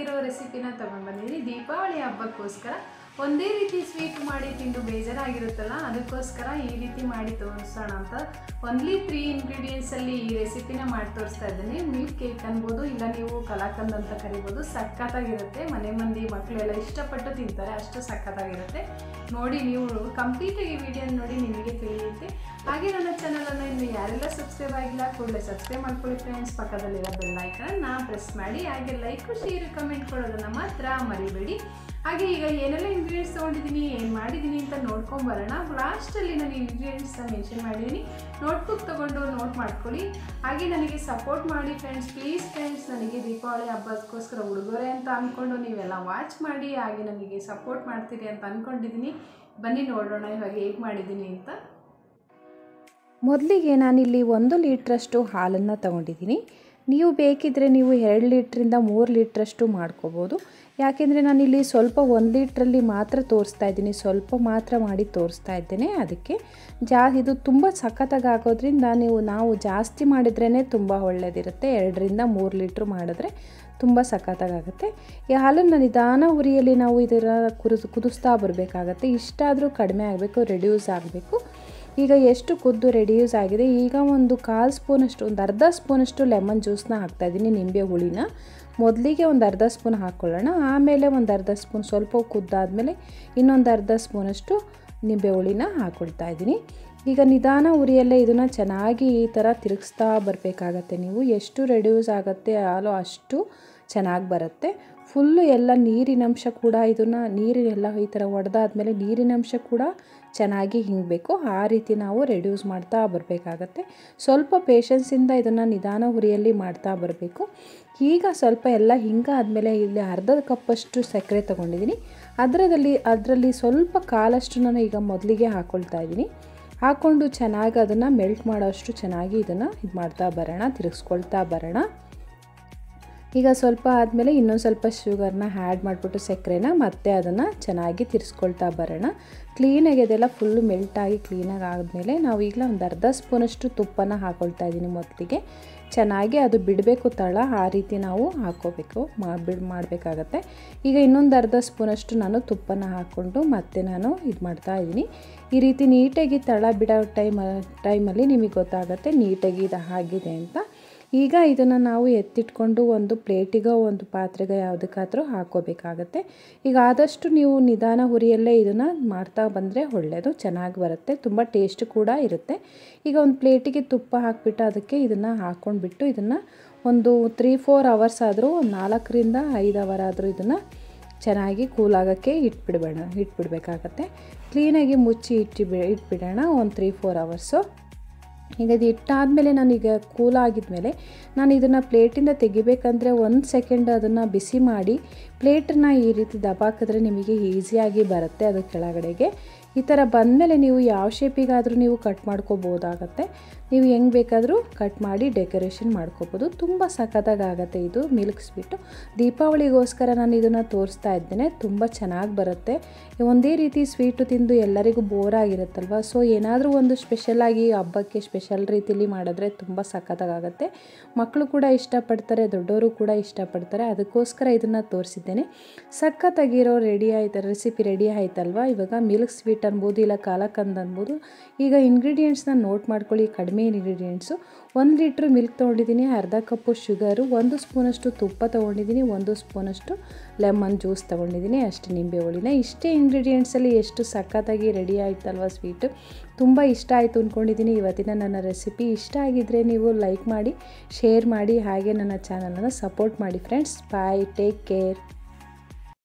ಸಖತ್ತಾಗಿರೋ ರೆಸಿಪಿನ ತೊಗೊಂಡು ಬಂದಿದ್ದೀನಿ ದೀಪಾವಳಿ ಹಬ್ಬಕ್ಕೋಸ್ಕರ ಒಂದೇ ರೀತಿ ಸ್ವೀಟ್ ಮಾಡಿ ತಿಂದು ಬೇಜಾರಾಗಿರುತ್ತಲ್ಲ ಅದಕ್ಕೋಸ್ಕರ ಈ ರೀತಿ ಮಾಡಿ ತೋರಿಸೋಣ ಅಂತ ಒನ್ಲಿ ತ್ರೀ ಇಂಗ್ರೀಡಿಯೆಂಟ್ಸಲ್ಲಿ ಈ ರೆಸಿಪಿನ ಮಾಡಿ ತೋರಿಸ್ತಾ ಇದ್ದೀನಿ ಮಿಲ್ಕ್ ಕೇಕ್ ಅನ್ಬೋದು ಇಲ್ಲ ನೀವು ಕಲಾಕಂದ್ ಅಂತ ಕರಿಬೋದು ಸಖತ್ತಾಗಿರುತ್ತೆ ಮನೆ ಮಂದಿ ಮಕ್ಕಳೆಲ್ಲ ಇಷ್ಟಪಟ್ಟು ತಿಂತಾರೆ ಅಷ್ಟು ಸಖತ್ತಾಗಿರುತ್ತೆ ನೋಡಿ ನೀವು ಕಂಪ್ಲೀಟಾಗಿ ವಿಡಿಯೋ ನೋಡಿ ನಿಮಗೆ ತಿಳಿಯುತ್ತೆ ಹಾಗೆ ನನ್ನ ಚಾನಲನ್ನು ಇನ್ನು ಯಾರೆಲ್ಲ ಸಬ್ಸ್ಕ್ರೈಬ್ ಆಗಿಲ್ಲ ಕೂಡಲೇ ಸಬ್ಸ್ಕ್ರೈಬ್ ಮಾಡ್ಕೊಳ್ಳಿ ಫ್ರೆಂಡ್ಸ್ ಪಕ್ಕದಲ್ಲಿರೋ ಬೆಲ್ ಐಕನ್ನ ಪ್ರೆಸ್ ಮಾಡಿ ಹಾಗೆ ಲೈಕು ಶೇರ್ ಕಮೆಂಟ್ ಕೊಡೋದನ್ನು ಮಾತ್ರ ಮರಿಬೇಡಿ ಹಾಗೆ ಈಗ ಏನೆಲ್ಲ ಇಂಗ್ರೀಡಿಯೆಂಟ್ಸ್ ತೊಗೊಂಡಿದ್ದೀನಿ ಏನು ಮಾಡಿದ್ದೀನಿ ಅಂತ ನೋಡ್ಕೊಂಬರೋಣ ಲಾಸ್ಟಲ್ಲಿ ನಾನು ಇಂಗ್ರೀಡಿಯೆಂಟ್ಸ್ನ ಮೆನ್ಷನ್ ಮಾಡಿದ್ದೀನಿ ನೋಟ್ಬುಕ್ ತೊಗೊಂಡು ನೋಟ್ ಮಾಡ್ಕೊಳ್ಳಿ ಹಾಗೆ ನನಗೆ ಸಪೋರ್ಟ್ ಮಾಡಿ ಫ್ರೆಂಡ್ಸ್ ಪ್ಲೀಸ್ ಫ್ರೆಂಡ್ಸ್ ನನಗೆ ದೀಪಾವಳಿ ಹಬ್ಬಕ್ಕೋಸ್ಕರ ಉಡುಗೊರೆ ಅಂತ ಅಂದ್ಕೊಂಡು ನೀವೆಲ್ಲ ವಾಚ್ ಮಾಡಿ ಹಾಗೆ ನನಗೆ ಸಪೋರ್ಟ್ ಮಾಡ್ತೀರಿ ಅಂತ ಅಂದ್ಕೊಂಡಿದ್ದೀನಿ ಬನ್ನಿ ನೋಡೋಣ ಇವಾಗ ಹೇಗೆ ಮಾಡಿದ್ದೀನಿ ಅಂತ ಮೊದಲಿಗೆ ನಾನಿಲ್ಲಿ ಒಂದು ಲೀಟ್ರಷ್ಟು ಹಾಲನ್ನು ತಗೊಂಡಿದ್ದೀನಿ ನೀವು ಬೇಕಿದ್ದರೆ ನೀವು ಎರಡು ಲೀಟ್ರಿಂದ ಮೂರು ಲೀಟ್ರಷ್ಟು ಮಾಡ್ಕೋಬೋದು ಯಾಕೆಂದರೆ ನಾನಿಲ್ಲಿ ಸ್ವಲ್ಪ ಒಂದು ಲೀಟ್ರಲ್ಲಿ ಮಾತ್ರ ತೋರಿಸ್ತಾ ಇದ್ದೀನಿ ಸ್ವಲ್ಪ ಮಾತ್ರ ಮಾಡಿ ತೋರಿಸ್ತಾ ಇದ್ದೇನೆ ಅದಕ್ಕೆ ಜಾ ಇದು ತುಂಬ ಸಖತ್ತಾಗಿ ಆಗೋದ್ರಿಂದ ನೀವು ನಾವು ಜಾಸ್ತಿ ಮಾಡಿದ್ರೇ ತುಂಬ ಒಳ್ಳೆಯದಿರುತ್ತೆ ಎರಡರಿಂದ ಮೂರು ಲೀಟ್ರ್ ಮಾಡಿದ್ರೆ ತುಂಬ ಸಖತ್ತಾಗುತ್ತೆ ಈ ಹಾಲನ್ನು ನಿಧಾನ ಉರಿಯಲ್ಲಿ ನಾವು ಇದರ ಕುದಿಸ್ ಕುದಿಸ್ತಾ ಬರಬೇಕಾಗತ್ತೆ ಇಷ್ಟಾದರೂ ಕಡಿಮೆ ಆಗಬೇಕು ರೆಡ್ಯೂಸ್ ಆಗಬೇಕು ಈಗ ಎಷ್ಟು ಕುದ್ದು ರೆಡ್ಯೂಸ್ ಆಗಿದೆ ಈಗ ಒಂದು ಕಾಲು ಸ್ಪೂನಷ್ಟು ಒಂದು ಅರ್ಧ ಸ್ಪೂನಷ್ಟು ಲೆಮನ್ ಜ್ಯೂಸನ್ನ ಹಾಕ್ತಾಯಿದ್ದೀನಿ ನಿಂಬೆ ಹುಳಿನ ಮೊದಲಿಗೆ ಒಂದು ಅರ್ಧ ಸ್ಪೂನ್ ಹಾಕ್ಕೊಳ್ಳೋಣ ಆಮೇಲೆ ಒಂದು ಅರ್ಧ ಸ್ಪೂನ್ ಸ್ವಲ್ಪ ಕುದ್ದಾದಮೇಲೆ ಇನ್ನೊಂದು ಅರ್ಧ ಸ್ಪೂನಷ್ಟು ನಿಂಬೆ ಹುಳಿನ ಹಾಕ್ಕೊಳ್ತಾ ಇದ್ದೀನಿ ಈಗ ನಿಧಾನ ಉರಿಯಲ್ಲೇ ಇದನ್ನು ಚೆನ್ನಾಗಿ ಈ ಥರ ತಿರುಗಿಸ್ತಾ ಬರಬೇಕಾಗತ್ತೆ ನೀವು ಎಷ್ಟು ರೆಡ್ಯೂಸ್ ಆಗುತ್ತೆ ಹಾಲು ಅಷ್ಟು ಚೆನ್ನಾಗಿ ಬರುತ್ತೆ ಫುಲ್ಲು ಎಲ್ಲ ನೀರಿನಂಶ ಕೂಡ ಇದನ್ನು ನೀರಿನೆಲ್ಲ ಈ ಥರ ಒಡೆದಾದ್ಮೇಲೆ ನೀರಿನಂಶ ಕೂಡ ಚೆನ್ನಾಗಿ ಹಿಂಗಬೇಕು ಆ ರೀತಿ ನಾವು ರೆಡ್ಯೂಸ್ ಮಾಡ್ತಾ ಬರಬೇಕಾಗತ್ತೆ ಸ್ವಲ್ಪ ಪೇಷನ್ಸಿಂದ ಇದನ್ನು ನಿಧಾನ ಉರಿಯಲ್ಲಿ ಮಾಡ್ತಾ ಬರಬೇಕು ಈಗ ಸ್ವಲ್ಪ ಎಲ್ಲ ಹಿಂಗಾದ್ಮೇಲೆ ಇಲ್ಲಿ ಅರ್ಧ ಕಪ್ಪಷ್ಟು ಸಕ್ಕರೆ ತೊಗೊಂಡಿದ್ದೀನಿ ಅದರದಲ್ಲಿ ಅದರಲ್ಲಿ ಸ್ವಲ್ಪ ಕಾಲಷ್ಟು ನಾನು ಈಗ ಮೊದಲಿಗೆ ಹಾಕ್ಕೊಳ್ತಾ ಇದ್ದೀನಿ ಹಾಕ್ಕೊಂಡು ಚೆನ್ನಾಗಿ ಅದನ್ನು ಮೆಲ್ಟ್ ಮಾಡೋಷ್ಟು ಚೆನ್ನಾಗಿ ಇದನ್ನು ಇದು ಮಾಡ್ತಾ ಬರೋಣ ತಿರುಗಿಸ್ಕೊಳ್ತಾ ಬರೋಣ ಈಗ ಸ್ವಲ್ಪ ಆದಮೇಲೆ ಇನ್ನೊಂದು ಸ್ವಲ್ಪ ಶುಗರ್ನ ಆ್ಯಡ್ ಮಾಡಿಬಿಟ್ಟು ಸಕ್ಕರೆನ ಮತ್ತೆ ಅದನ್ನು ಚೆನ್ನಾಗಿ ತಿರ್ಸ್ಕೊಳ್ತಾ ಬರೋಣ ಕ್ಲೀನಾಗಿ ಅದೆಲ್ಲ ಫುಲ್ಲು ಮೆಲ್ಟಾಗಿ ಕ್ಲೀನಾಗಿ ಆದಮೇಲೆ ನಾವು ಈಗಲೇ ಒಂದು ಅರ್ಧ ಸ್ಪೂನಷ್ಟು ತುಪ್ಪನ ಹಾಕ್ಕೊಳ್ತಾ ಇದ್ದೀನಿ ಮೊದಲಿಗೆ ಚೆನ್ನಾಗಿ ಅದು ಬಿಡಬೇಕು ತಳ ಆ ರೀತಿ ನಾವು ಹಾಕ್ಕೋಬೇಕು ಮಾಡಿಬಿಡ್ ಮಾಡಬೇಕಾಗತ್ತೆ ಈಗ ಇನ್ನೊಂದು ಅರ್ಧ ಸ್ಪೂನಷ್ಟು ನಾನು ತುಪ್ಪನ ಹಾಕ್ಕೊಂಡು ಮತ್ತೆ ನಾನು ಇದು ಮಾಡ್ತಾ ಇದ್ದೀನಿ ಈ ರೀತಿ ನೀಟಾಗಿ ತಳ ಬಿಡೋ ಟೈಮ್ ಟೈಮಲ್ಲಿ ನಿಮಗೆ ಗೊತ್ತಾಗುತ್ತೆ ನೀಟಾಗಿ ಇದು ಆಗಿದೆ ಅಂತ ಈಗ ಇದನ್ನು ನಾವು ಎತ್ತಿಟ್ಕೊಂಡು ಒಂದು ಪ್ಲೇಟಿಗೋ ಒಂದು ಪಾತ್ರೆಗೋ ಯಾವುದಕ್ಕಾದ್ರೂ ಹಾಕ್ಕೋಬೇಕಾಗತ್ತೆ ಈಗ ಆದಷ್ಟು ನೀವು ನಿಧಾನ ಹುರಿಯಲ್ಲೇ ಇದನ್ನು ಮಾಡ್ತಾ ಬಂದರೆ ಒಳ್ಳೆಯದು ಚೆನ್ನಾಗಿ ಬರುತ್ತೆ ತುಂಬ ಟೇಸ್ಟ್ ಕೂಡ ಇರುತ್ತೆ ಈಗ ಒಂದು ಪ್ಲೇಟಿಗೆ ತುಪ್ಪ ಹಾಕಿಬಿಟ್ಟು ಅದಕ್ಕೆ ಇದನ್ನು ಹಾಕ್ಕೊಂಡ್ಬಿಟ್ಟು ಇದನ್ನು ಒಂದು ತ್ರೀ ಫೋರ್ ಅವರ್ಸ್ ಆದರೂ ಒಂದು ನಾಲ್ಕರಿಂದ ಐದು ಅವರ್ ಆದರೂ ಇದನ್ನು ಚೆನ್ನಾಗಿ ಕೂಲಾಗೋಕ್ಕೆ ಇಟ್ಬಿಡ್ಬೇಡ ಇಟ್ಬಿಡ್ಬೇಕಾಗತ್ತೆ ಕ್ಲೀನಾಗಿ ಮುಚ್ಚಿ ಇಟ್ಟು ಬಿ ಇಟ್ಬಿಡೋಣ ಒಂದು ತ್ರೀ ಫೋರ್ ಅವರ್ಸು ಈಗ ಇದು ಇಟ್ಟಾದಮೇಲೆ ನಾನೀಗ ಕೂಲ್ ಆಗಿದ್ಮೇಲೆ ನಾನು ಇದನ್ನು ಪ್ಲೇಟಿಂದ ತೆಗಿಬೇಕಂದ್ರೆ ಒಂದು ಸೆಕೆಂಡ್ ಅದನ್ನು ಬಿಸಿ ಮಾಡಿ ಪ್ಲೇಟನ್ನ ಈ ರೀತಿ ದಬಾಕಿದ್ರೆ ನಿಮಗೆ ಈಸಿಯಾಗಿ ಬರುತ್ತೆ ಅದು ಕೆಳಗಡೆಗೆ ಈ ಥರ ಬಂದಮೇಲೆ ನೀವು ಯಾವ ಶೇಪಿಗಾದರೂ ನೀವು ಕಟ್ ಮಾಡ್ಕೋಬೋದಾಗತ್ತೆ ನೀವು ಹೆಂಗೆ ಬೇಕಾದರೂ ಕಟ್ ಮಾಡಿ ಡೆಕೋರೇಷನ್ ಮಾಡ್ಕೋಬೋದು ತುಂಬ ಸಖತ್ತಾಗಿ ಆಗುತ್ತೆ ಇದು ಮಿಲ್ಕ್ ಸ್ವೀಟು ದೀಪಾವಳಿಗೋಸ್ಕರ ನಾನು ಇದನ್ನು ತೋರಿಸ್ತಾ ಇದ್ದೇನೆ ತುಂಬ ಚೆನ್ನಾಗಿ ಬರುತ್ತೆ ಒಂದೇ ರೀತಿ ಸ್ವೀಟು ತಿಂದು ಎಲ್ಲರಿಗೂ ಬೋರ್ ಆಗಿರುತ್ತಲ್ವ ಸೊ ಏನಾದರೂ ಒಂದು ಸ್ಪೆಷಲಾಗಿ ಹಬ್ಬಕ್ಕೆ ಸ್ಪೆಷಲ್ ರೀತಿಲಿ ಮಾಡಿದ್ರೆ ತುಂಬ ಸಖತ್ತಾಗುತ್ತೆ ಮಕ್ಕಳು ಕೂಡ ಇಷ್ಟಪಡ್ತಾರೆ ದೊಡ್ಡವರು ಕೂಡ ಇಷ್ಟಪಡ್ತಾರೆ ಅದಕ್ಕೋಸ್ಕರ ಇದನ್ನು ತೋರಿಸಿದ್ದೇನೆ ಸಖತ್ತಾಗಿರೋ ರೆಡಿ ಆಯ್ತು ರೆಸಿಪಿ ರೆಡಿ ಆಯ್ತಲ್ವ ಇವಾಗ ಮಿಲ್ಕ್ ಸ್ವೀಟ್ ಅನ್ಬೋದು ಇಲ್ಲ ಕಾಲಕಂದ್ ಅನ್ಬೋದು ಈಗ ಇಂಗ್ರೀಡಿಯೆಂಟ್ಸ್ನ ನೋಟ್ ಮಾಡ್ಕೊಳ್ಳಿ ಕಡಿಮೆ ಇಂಗ್ರೀಡಿಯೆಂಟ್ಸು ಒಂದು ಲೀಟ್ರ್ ಮಿಲ್ಕ್ ತೊಗೊಂಡಿದ್ದೀನಿ ಅರ್ಧ ಕಪ್ಪು ಶುಗರು ಒಂದು ಸ್ಪೂನಷ್ಟು ತುಪ್ಪ ತೊಗೊಂಡಿದ್ದೀನಿ ಒಂದು ಸ್ಪೂನಷ್ಟು ಲೆಮನ್ ಜ್ಯೂಸ್ ತೊಗೊಂಡಿದ್ದೀನಿ ಅಷ್ಟು ನಿಂಬೆ ಹುಳಿನ ಇಷ್ಟೇ ಇಂಗ್ರೀಡಿಯೆಂಟ್ಸಲ್ಲಿ ಎಷ್ಟು ಸಖತ್ತಾಗಿ ರೆಡಿ ಆಯ್ತಲ್ವ ಸ್ವೀಟು ತುಂಬ ಇಷ್ಟ ಆಯಿತು ಅಂದ್ಕೊಂಡಿದ್ದೀನಿ ಇವತ್ತಿನ ನನ್ನ ರೆಸಿಪಿ ಇಷ್ಟ ಆಗಿದ್ದರೆ ನೀವು ಲೈಕ್ ಮಾಡಿ ಶೇರ್ ಮಾಡಿ ಹಾಗೆ ನನ್ನ ಚಾನಲನ್ನು ಸಪೋರ್ಟ್ ಮಾಡಿ ಫ್ರೆಂಡ್ಸ್ ಬಾಯ್ ಟೇಕ್ ಕೇರ್